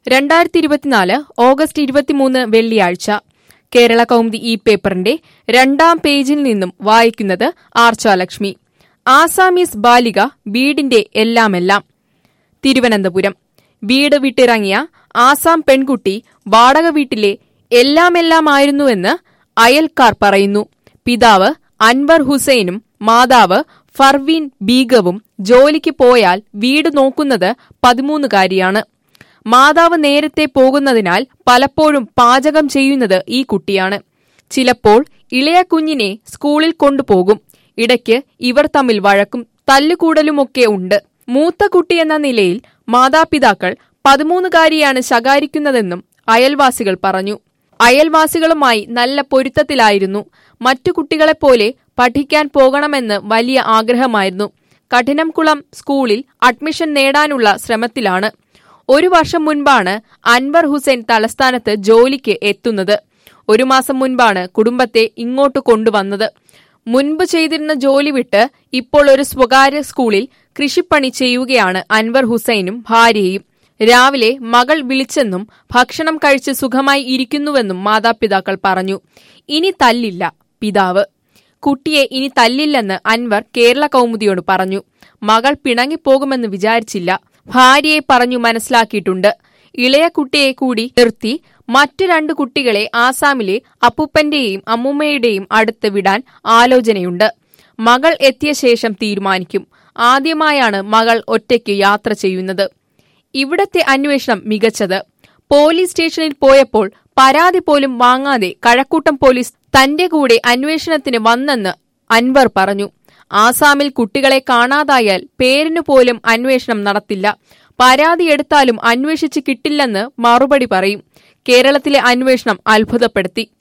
രണ്ടായിരത്തി ഇരുപത്തിനാല് ഓഗസ്റ്റ് ഇരുപത്തിമൂന്ന് വെള്ളിയാഴ്ച കേരള കൗമുദി ഈ പേപ്പറിന്റെ രണ്ടാം പേജിൽ നിന്നും വായിക്കുന്നത് ആർച്ചാലക്ഷ്മി ആസാമീസ് ബാലിക വീടിന്റെ എല്ലാമെല്ലാം തിരുവനന്തപുരം വീട് വിട്ടിറങ്ങിയ ആസാം പെൺകുട്ടി വാടക വീട്ടിലെ എല്ലാമെല്ലാമായിരുന്നുവെന്ന് അയൽക്കാർ പറയുന്നു പിതാവ് അൻവർ ഹുസൈനും മാതാവ് ഫർവീൻ ബീഗവും ജോലിക്ക് പോയാൽ വീട് നോക്കുന്നത് പതിമൂന്നുകാരിയാണ് മാതാവ് നേരത്തെ പോകുന്നതിനാൽ പലപ്പോഴും പാചകം ചെയ്യുന്നത് ഈ കുട്ടിയാണ് ചിലപ്പോൾ ഇളയ കുഞ്ഞിനെ സ്കൂളിൽ കൊണ്ടുപോകും ഇടയ്ക്ക് ഇവർ തമ്മിൽ വഴക്കും തല്ലുകൂടലുമൊക്കെ ഉണ്ട് മൂത്ത കുട്ടി എന്ന നിലയിൽ മാതാപിതാക്കൾ പതിമൂന്നുകാരിയാണ് ശകാരിക്കുന്നതെന്നും അയൽവാസികൾ പറഞ്ഞു അയൽവാസികളുമായി നല്ല പൊരുത്തത്തിലായിരുന്നു മറ്റു കുട്ടികളെപ്പോലെ പഠിക്കാൻ പോകണമെന്ന് വലിയ ആഗ്രഹമായിരുന്നു കഠിനംകുളം സ്കൂളിൽ അഡ്മിഷൻ നേടാനുള്ള ശ്രമത്തിലാണ് ഒരു വർഷം മുൻപാണ് അൻവർ ഹുസൈൻ തലസ്ഥാനത്ത് ജോലിക്ക് എത്തുന്നത് ഒരു മാസം മുൻപാണ് കുടുംബത്തെ ഇങ്ങോട്ട് കൊണ്ടുവന്നത് മുൻപ് ചെയ്തിരുന്ന ജോലി വിട്ട് ഇപ്പോൾ ഒരു സ്വകാര്യ സ്കൂളിൽ കൃഷിപ്പണി ചെയ്യുകയാണ് അൻവർ ഹുസൈനും ഭാര്യയും രാവിലെ മകൾ വിളിച്ചെന്നും ഭക്ഷണം കഴിച്ച് സുഖമായി ഇരിക്കുന്നുവെന്നും മാതാപിതാക്കൾ പറഞ്ഞു ഇനി തല്ലില്ല പിതാവ് കുട്ടിയെ ഇനി തല്ലില്ലെന്ന് അൻവർ കേരള കൗമുദിയോട് പറഞ്ഞു മകൾ പിണങ്ങിപ്പോകുമെന്ന് വിചാരിച്ചില്ല ഭാര്യയെ പറഞ്ഞു മനസ്സിലാക്കിയിട്ടുണ്ട് ഇളയ കുട്ടിയെ കൂടി നിർത്തി മറ്റു രണ്ട് കുട്ടികളെ ആസാമിലെ അപ്പൂപ്പന്റെയും അമ്മൂമ്മയുടെയും അടുത്ത് വിടാൻ ആലോചനയുണ്ട് മകൾ എത്തിയ ശേഷം തീരുമാനിക്കും ആദ്യമായാണ് മകൾ ഒറ്റയ്ക്ക് യാത്ര ചെയ്യുന്നത് ഇവിടത്തെ അന്വേഷണം മികച്ചത് പോലീസ് സ്റ്റേഷനിൽ പോയപ്പോൾ പരാതി പോലും വാങ്ങാതെ കഴക്കൂട്ടം പോലീസ് തന്റെ കൂടെ അന്വേഷണത്തിന് വന്നെന്ന് അൻവർ പറഞ്ഞു ആസാമിൽ കുട്ടികളെ കാണാതായാൽ പേരിനു പോലും അന്വേഷണം നടത്തില്ല പരാതി എടുത്താലും അന്വേഷിച്ച് കിട്ടില്ലെന്ന് മറുപടി പറയും കേരളത്തിലെ അന്വേഷണം അത്ഭുതപ്പെടുത്തി